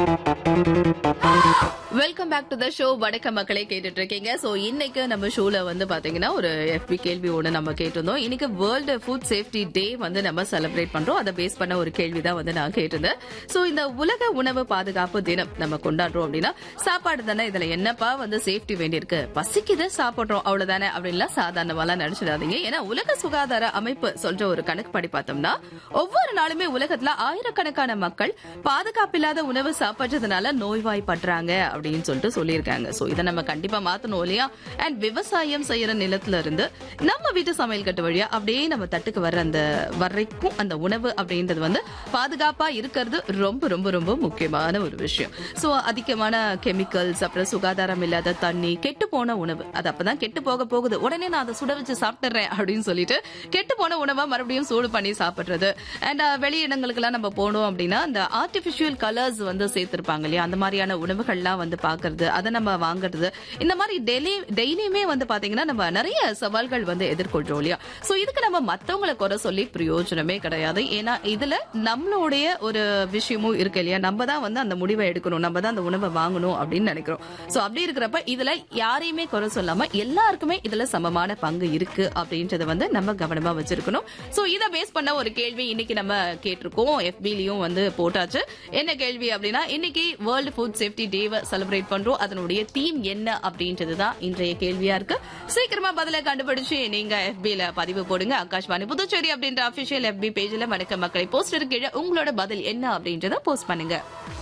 welcome back to the show வணக்க மக்களே கேட்டுட்டு இருக்கீங்க சோ இன்னைக்கு நம்ம ஷோல வந்து பாத்தீங்கன்னா ஒரு எஃபி கேள்வி ஒண்ணு நம்ம கேட்டிருந்தோம் இன்னைக்கு வேர்ல்டு ஃபுட் சேஃப்டி டே வந்து நம்ம செலிப்ரேட் பண்றோம் அதை பேஸ் பண்ண ஒரு கேள்வி தான் வந்து நான் கேட்டிருந்தேன் சோ இந்த உலக உணவு பாதுகாப்பு தினம் நம்ம கொண்டாடுறோம் அப்படின்னா சாப்பாடு தானே இதுல என்னப்பா வந்து சேஃப்டி வேண்டியிருக்கு பசிக்குது சாப்பிடுறோம் அவ்வளவுதானே அப்படின்லாம் சாதாரணமாலாம் நினைச்சிடாதீங்க ஏன்னா உலக சுகாதார அமைப்பு சொல்ற ஒரு கணக்கு படி பார்த்தோம்னா ஒவ்வொரு நாளுமே உலகத்துல ஆயிரக்கணக்கான மக்கள் பாதுகாப்பில்லாத உணவு சாப்பிடுறதுனால நோய்வாய்ப்படுறாங்க அப்படின்னு சொல்லிட்டு சொல்லியிருக்காங்க சோ இதை நம்ம கண்டிப்பா மாத்தணும் இல்லையா அண்ட் விவசாயம் செய்யற நிலத்துல இருந்து நம்ம வீட்டு சமையல் கட்டு வழியா அப்படியே நம்ம தட்டுக்கு வர்ற அந்த வரைக்கும் அந்த உணவு அப்படின்றது வந்து பாதுகாப்பா இருக்கிறது ரொம்ப ரொம்ப ரொம்ப முக்கியமான ஒரு விஷயம் சோ அதிகமான கெமிக்கல்ஸ் அப்புறம் சுகாதாரம் இல்லாத தண்ணி கெட்டு போன உணவு அது அப்பதான் கெட்டு போக போகுது உடனே நான் அதை சுட வச்சு சாப்பிட்டுறேன் அப்படின்னு சொல்லிட்டு கெட்டு போன உணவை மறுபடியும் சூடு பண்ணி சாப்பிடுறது அண்ட் வெளியிடங்களுக்கெல்லாம் நம்ம போனோம் அப்படின்னா அந்த ஆர்டிபிஷியல் கலர்ஸ் வந்து சேர்த்திருப்பாங்க இல்லையா அந்த மாதிரியான உணவுகள்லாம் வந்து பாக்குறது அதை நம்ம வாங்குறது இந்த மாதிரி டெய்லி டெய்லியுமே வந்து பாத்தீங்கன்னா நம்ம நிறைய சவால்கள் வந்து எதிர்கொள்றோம் இல்லையா சோ இதுக்கு நம்ம மத்தவங்களை குறை சொல்லி பிரயோஜனமே கிடையாது ஏன்னா இதுல நம்மளுடைய ஒரு விஷயமும் இருக்கு இல்லையா நம்ம தான் வந்து அந்த முடிவை எடுக்கணும் நம்ம தான் அந்த உணவை வாங்கணும் அப்படின்னு நினைக்கிறோம் சோ அப்படி இருக்கிறப்ப இதுல யாரையுமே குறை சொல்லாம எல்லாருக்குமே இதுல சமமான பங்கு இருக்கு அப்படின்றத வந்து நம்ம கவனமா வச்சிருக்கணும் சோ இத பேஸ் பண்ண ஒரு கேள்வி இன்னைக்கு நம்ம கேட்டிருக்கோம் எஃபிலையும் வந்து போட்டாச்சு என்ன கேள்வி அப்படின்னா இன்னைக்கு வேர்ல்டு ஃபுட் சேஃப்டி டேவை செலிப்ரேட் பண்றோம் அதனுடைய தீம் என்ன அப்படின்றது தான் இன்றைய கேள்வியா இருக்கு சீக்கிரமா பதில கண்டுபிடிச்சு நீங்க எஃபில பதிவு போடுங்க ஆகாஷ்வாணி புதுச்சேரி அப்படின்ற அபிஷியல் எஃபி பேஜ்ல வணக்க மக்களை போஸ்டர் கீழே உங்களோட பதில் என்ன அப்படின்றத போஸ்ட் பண்ணுங்க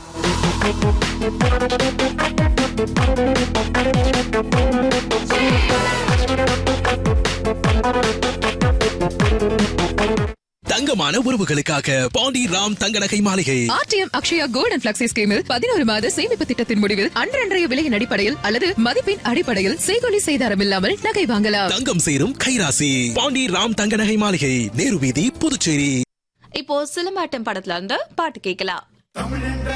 தங்கமான உறவுகளுக்காக பாண்டி ராம் தங்க நகை மாளிகை RTM Akshaya gold and flexi ஸ்கீமில் பதினோரு மாத சேமிப்பு திட்டத்தின் முடிவில் அன்றன்றைய விலையின் அடிப்படையில் அல்லது மதிப்பின் அடிப்படையில் செய்கொலி செய்தாரம் இல்லாமல் நகை வாங்கலாம் தங்கம் சேரும் கைராசி பாண்டி ராம் தங்க நகை மாளிகை நேரு வீதி புதுச்சேரி இப்போ சிலம்பாட்டம் படத்துல இருந்து பாட்டு கேட்கலாம்